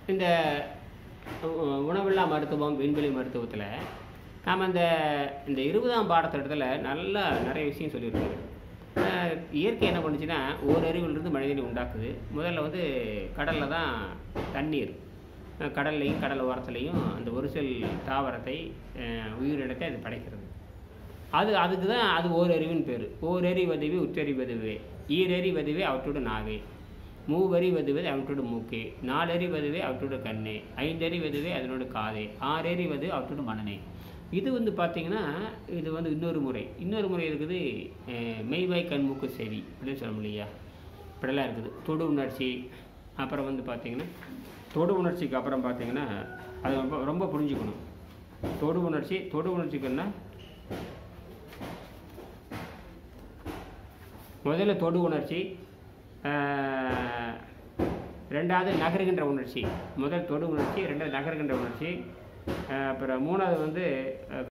இந்த உ- உணவில்லா மருத்துவம் விண்வெளி மருத்துவத்தில் நாம் இந்த இந்த இருபதாம் பாடத்திட்டத்தில் நல்லா நிறைய விஷயம் சொல்லியிருக்காரு அஹ் இயற்கை என்ன பண்ணுச்சுன்னா ஓரறிவிலிருந்து மனிதனை உண்டாக்குது முதல்ல வந்து கடலில் தான் தண்ணீர் அஹ் கடல்லையும் கடல் ஓரத்துலையும் அந்த ஒரு செல் தாவரத்தை அஹ் உயிரினத்தை அது படைக்கிறது அது அதுக்கு தான் அது ஓரறிவின் பேர் ஓரறி வதுவே உற்றறி வதுவே ஈரறி வதுவே அவற்றோட நாவே மூவரி வதுவே அவற்றோட மூக்கே நாலறி வதுவே அவற்றோட கண்ணே ஐந்தறி வதுவே அதனோட காதே ஆறறி வது அவற்றோட மனநே இது வந்து பார்த்தீங்கன்னா இது வந்து இன்னொரு முறை இன்னொரு முறை இருக்குது அஹ், மெய்வாய் கண் மூக்கு செவி அப்படின்னு சொல்ல முடியா இப்படிலாம் இருக்குது தொடு உணர்ச்சி அப்புறம் வந்து பார்த்தீங்கன்னா தொடு உணர்ச்சிக்கு அப்புறம் பார்த்தீங்கன்னா அது ரொம்ப ரொம்ப புரிஞ்சுக்கணும் தொடு உணர்ச்சி தொடு உணர்ச்சிக்குன்னா முதல்ல தொடு உணர்ச்சி ஆஹ், ரெண்டாவது நகருகின்ற உணர்ச்சி முதல் தொடு உணர்ச்சி ரெண்டாவது நகருகின்ற உணர்ச்சி ஆஹ், அப்புறம் மூணாவது வந்து